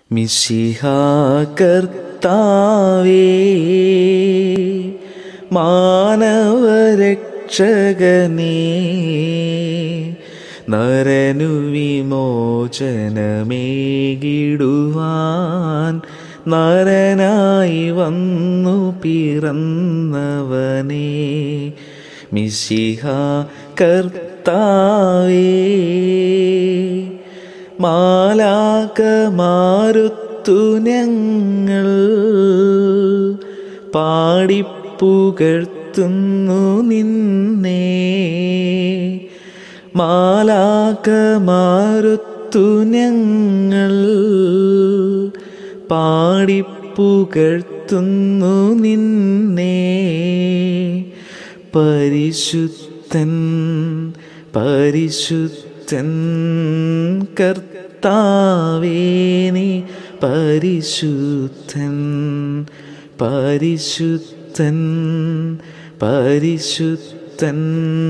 മിശിഹാകർത്താവേ മാനവരക്ഷകനേ നരനു വിമോചനമേകിടുവാൻ നരനായി വന്നു പിറന്നവനേ മിശിഹ കർത്താവേ മാലാകമാരുത്തു ഞങ്ങൾ പാടിപ്പുകഴ്ത്തുന്നു നിന്നെ മാലാകമാരുത്തു ഞങ്ങൾ പാടിപ്പുകഴ്ത്തുന്നു നിന്നെ പരിശുദ്ധൻ പരിശുദ്ധൻ കർത്താവേ നീ പരിശുദ്ധൻ പരിശുദ്ധൻ പരിശുദ്ധൻ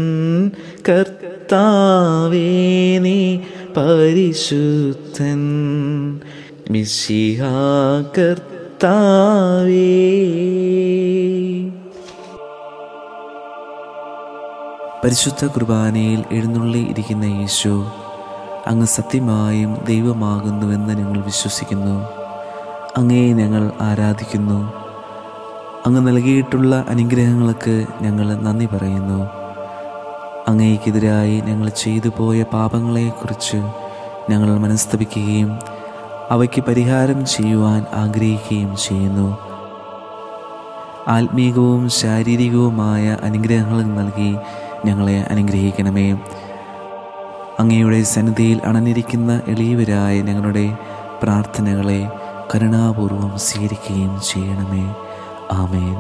കർത്താവേ നീ പരിശുദ്ധൻ മിശിഹ കർത്താവേ പരിശുദ്ധ കുർബാനയിൽ എഴുന്നള്ളി ഇരിക്കുന്ന യേശു അങ്ങ് സത്യമായും ദൈവമാകുന്നുവെന്ന് ഞങ്ങൾ വിശ്വസിക്കുന്നു അങ്ങയെ ഞങ്ങൾ ആരാധിക്കുന്നു അങ്ങ് നൽകിയിട്ടുള്ള അനുഗ്രഹങ്ങൾക്ക് ഞങ്ങൾ നന്ദി പറയുന്നു അങ്ങേക്കെതിരായി ഞങ്ങൾ ചെയ്തു പോയ പാപങ്ങളെക്കുറിച്ച് ഞങ്ങൾ മനസ്തപിക്കുകയും അവയ്ക്ക് പരിഹാരം ചെയ്യുവാൻ ആഗ്രഹിക്കുകയും ചെയ്യുന്നു ആത്മീകവും ശാരീരികവുമായ അനുഗ്രഹങ്ങൾ നൽകി ഞങ്ങളെ അനുഗ്രഹിക്കണമേ അങ്ങയുടെ സന്നിധിയിൽ അണഞ്ഞിരിക്കുന്ന എളിയവരായ ഞങ്ങളുടെ പ്രാർത്ഥനകളെ കരുണാപൂർവം സ്വീകരിക്കുകയും ചെയ്യണമേ ആമേൻ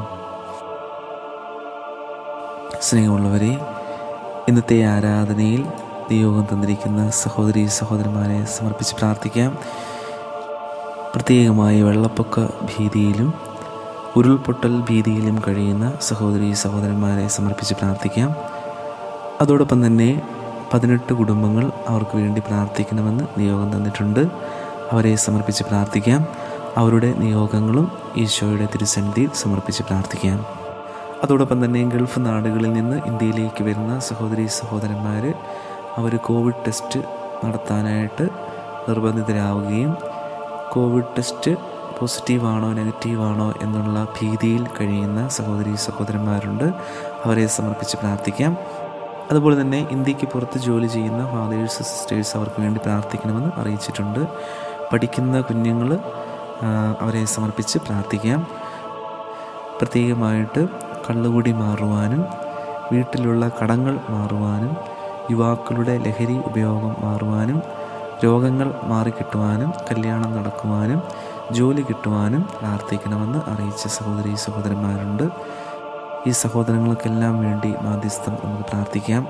സ്നേഹമുള്ളവരെ ഇന്നത്തെ ആരാധനയിൽ നിയോഗം തന്നിരിക്കുന്ന സഹോദരി സഹോദരന്മാരെ സമർപ്പിച്ച് പ്രാർത്ഥിക്കാം പ്രത്യേകമായി വെള്ളപ്പൊക്ക ഭീതിയിലും ഉരുൾപൊട്ടൽ ഭീതിയിലും കഴിയുന്ന സഹോദരി സഹോദരന്മാരെ സമർപ്പിച്ച് പ്രാർത്ഥിക്കാം അതോടൊപ്പം തന്നെ പതിനെട്ട് കുടുംബങ്ങൾ അവർക്ക് വേണ്ടി പ്രാർത്ഥിക്കണമെന്ന് നിയോഗം തന്നിട്ടുണ്ട് അവരെ സമർപ്പിച്ച് പ്രാർത്ഥിക്കാം അവരുടെ നിയോഗങ്ങളും ഈശോയുടെ തിരുസന്നിധിയിൽ സമർപ്പിച്ച് പ്രാർത്ഥിക്കാം അതോടൊപ്പം തന്നെ ഗൾഫ് നാടുകളിൽ നിന്ന് ഇന്ത്യയിലേക്ക് വരുന്ന സഹോദരി സഹോദരന്മാർ അവർ കോവിഡ് ടെസ്റ്റ് നടത്താനായിട്ട് നിർബന്ധിതരാവുകയും കോവിഡ് ടെസ്റ്റ് പോസിറ്റീവാണോ നെഗറ്റീവാണോ എന്നുള്ള ഭീതിയിൽ കഴിയുന്ന സഹോദരി സഹോദരന്മാരുണ്ട് അവരെ സമർപ്പിച്ച് പ്രാർത്ഥിക്കാം അതുപോലെ തന്നെ ഇന്ത്യക്ക് പുറത്ത് ജോലി ചെയ്യുന്ന ഫാദേഴ്സ് സിസ്റ്റേഴ്സ് അവർക്ക് വേണ്ടി പ്രാർത്ഥിക്കണമെന്ന് അറിയിച്ചിട്ടുണ്ട് പഠിക്കുന്ന കുഞ്ഞുങ്ങൾ അവരെ സമർപ്പിച്ച് പ്രാർത്ഥിക്കാം പ്രത്യേകമായിട്ട് കള്ളുകൂടി മാറുവാനും വീട്ടിലുള്ള കടങ്ങൾ മാറുവാനും യുവാക്കളുടെ ലഹരി ഉപയോഗം മാറുവാനും രോഗങ്ങൾ മാറിക്കിട്ടുവാനും കല്യാണം നടക്കുവാനും ജോലി കിട്ടുവാനും പ്രാർത്ഥിക്കണമെന്ന് അറിയിച്ച സഹോദരി സഹോദരന്മാരുണ്ട് ഈ സഹോദരങ്ങൾക്കെല്ലാം വേണ്ടി മാധ്യസ്ഥം നമുക്ക് പ്രാർത്ഥിക്കാം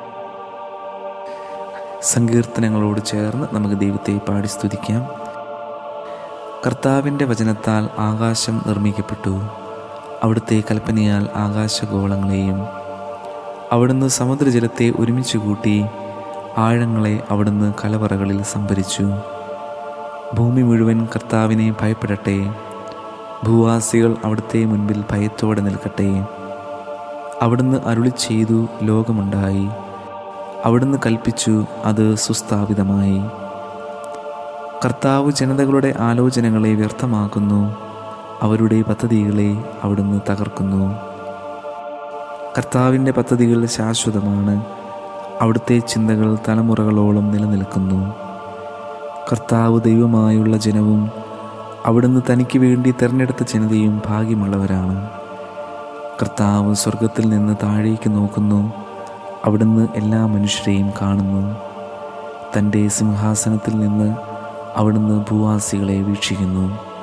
സങ്കീർത്തനങ്ങളോട് ചേർന്ന് നമുക്ക് ദൈവത്തെ പാടി സ്തുതിക്കാം കർത്താവിൻ്റെ വചനത്താൽ ആകാശം നിർമ്മിക്കപ്പെട്ടു അവിടുത്തെ കൽപ്പനയാൽ ആകാശഗോളങ്ങളെയും അവിടുന്ന് സമുദ്രജലത്തെ ഒരുമിച്ച് കൂട്ടി ആഴങ്ങളെ അവിടുന്ന് കലവറകളിൽ സംഭരിച്ചു ഭൂമി മുഴുവൻ കർത്താവിനെ ഭയപ്പെടട്ടെ ഭൂവാസികൾ അവിടുത്തെ മുൻപിൽ ഭയത്തോടെ നിൽക്കട്ടെ അവിടുന്ന് അരുളി ചെയ്തു ലോകമുണ്ടായി അവിടുന്ന് കൽപ്പിച്ചു അത് സുസ്ഥാപിതമായി കർത്താവ് ജനതകളുടെ ആലോചനകളെ വ്യർത്ഥമാക്കുന്നു അവരുടെ പദ്ധതികളെ അവിടുന്ന് തകർക്കുന്നു കർത്താവിൻ്റെ പദ്ധതികൾ ശാശ്വതമാണ് അവിടുത്തെ ചിന്തകൾ തലമുറകളോളം നിലനിൽക്കുന്നു കർത്താവ് ദൈവമായുള്ള ജനവും അവിടുന്ന് തനിക്ക് വേണ്ടി തിരഞ്ഞെടുത്ത ജനതയും ഭാഗ്യമുള്ളവരാണ് കർത്താവ് സ്വർഗത്തിൽ നിന്ന് താഴേക്ക് നോക്കുന്നു അവിടുന്ന് എല്ലാ മനുഷ്യരെയും കാണുന്നു തൻ്റെ സിംഹാസനത്തിൽ നിന്ന് അവിടുന്ന് ഭൂവാസികളെ വീക്ഷിക്കുന്നു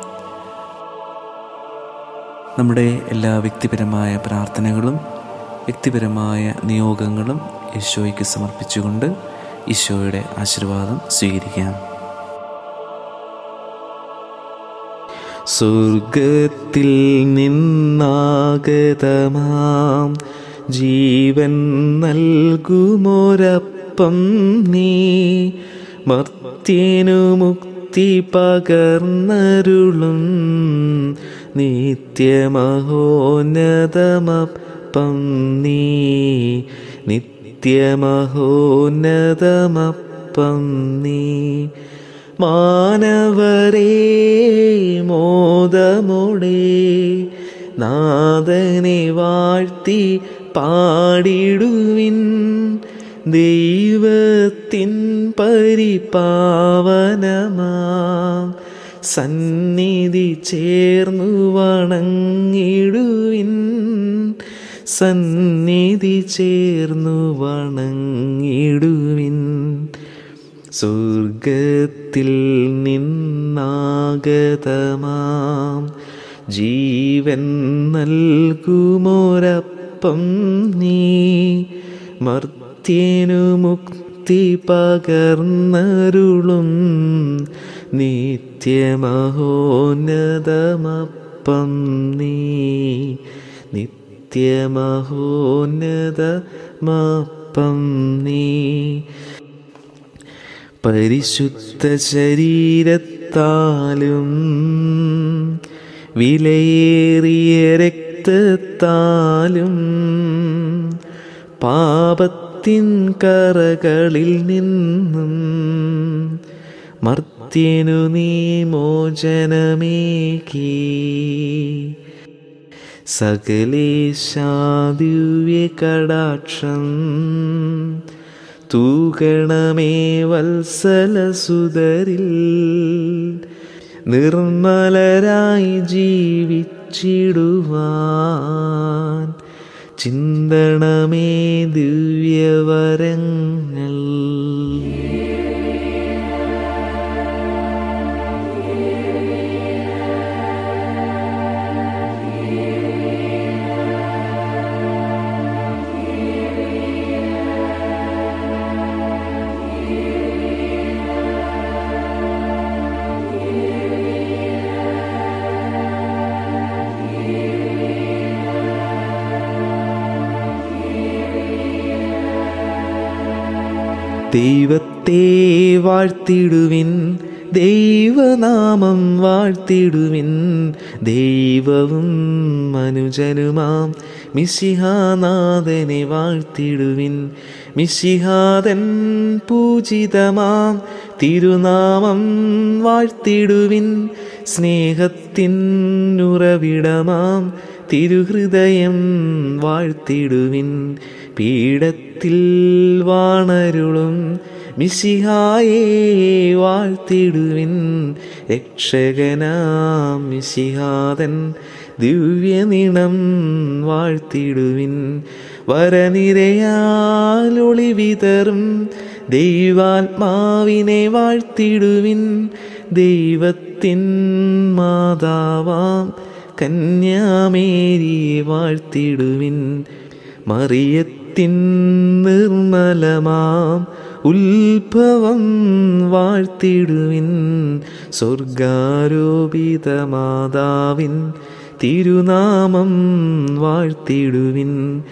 നമ്മുടെ എല്ലാ വ്യക്തിപരമായ പ്രാർത്ഥനകളും വ്യക്തിപരമായ നിയോഗങ്ങളും ഈശോയ്ക്ക് സമർപ്പിച്ചുകൊണ്ട് ഈശോയുടെ ആശീർവാദം സ്വീകരിക്കാം സ്വർഗത്തിൽ നിന്നാഗതമാം ജീവൻ നൽകുമൊരപ്പം നീ മർത്യനു മുക്തി പകർന്നരുളും നിത്യമഹോന്നതമപ്പം നീ നിത്യമഹോന്നതമപ്പം നീ മാനവരേ മോദമോടെ നാഥനെ വാഴ്ത്തി പാടിടുവിൻ ദൈവത്തിൻ പരിപാവനമാം സന്നിധി ചേർന്നു വണങ്ങിടുവിൻ സന്നിധി ചേർന്നു വണങ്ങിടുവിൻ സ്വർഗത്തിൽ നിന്നാഗതമാം ജീവൻ നൽകുമോരപ്പം നീ മർത്യനു മുക്തി പകർന്നരുളും നിത്യമഹോന്നതമപ്പം നീ നിത്യമഹോന്നതമപ്പം നീ പരിശുദ്ധ ശരീരത്താലും വിലയേറിയ രക്തത്താലും പാപത്തിൻ കറകളിൽ നിന്നും മർത്യനു നീ മോചനമേകി സകലേശാദിവ്യ കടാക്ഷം തൂകണമേ വത്സലസുതരിൽ നിർമ്മലരായി ജീവിച്ചിടുവാൻ ചിന്തണമേ ദിവ്യവരങ്ങൾ ദൈവത്തെ വാഴ്ത്തിടുവിൻ ദൈവനാമം വാഴ്ത്തിടുവിൻ ദൈവവും മനുജനുമാം മിശിഹാനാഥനെ വാഴ്ത്തിടുവിൻ മിശിഹാതൻ പൂജിതമാം തിരുനാമം വാഴ്ത്തിടുവിൻ സ്നേഹത്തിൻ ഉറവിടമാം തിരുഹൃദയം വാഴ്ത്തിടുവിൻ പീഠത്തിൽ വാണരുളും മിശിഹായെ വാഴ്ത്തിടുവിൻ രക്ഷകനാം മിശിഹാതൻ ദിവ്യനിണം വാഴ്ത്തിടുവിൻ വരനിരയാൽ ഒളിവിതറും ദൈവാത്മാവിനെ വാഴ്ത്തിടുവിൻ ദൈവത്തിൻ മാതാവാം കന്യാമേരിയെ വാഴ്ത്തിടുവിൻ മറിയത്തിൻ നിർമ്മലമാം ഉത്ഭവം വാഴ്ത്തിടുവിൻ സ്വർഗാരോപിത മാതാവിൻ തിരുനാമം വാഴ്ത്തിടുവിൻ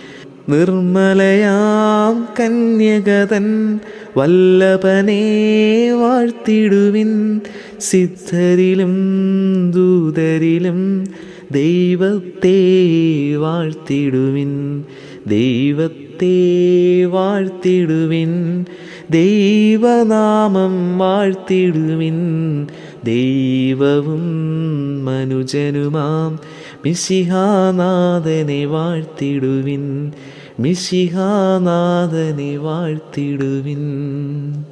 നിർമ്മലയാം കന്യകതൻ വല്ലഭനെ വാഴ്ത്തിടുവിൻ സിദ്ധരിലും ദൂതരിലും ദൈവത്തെ വാഴ്ത്തിടുവിൻ ദൈവത്തെ വാഴ്ത്തിടുവിൻ ദൈവനാമം വാഴ്ത്തിടുവിൻ ദൈവവും മനുജനുമാം മിശിഹാനാഥനെ വാഴ്ത്തിടുവിൻ മിശിഹാനാഥനെ വാഴ്ത്തിടുവിൻ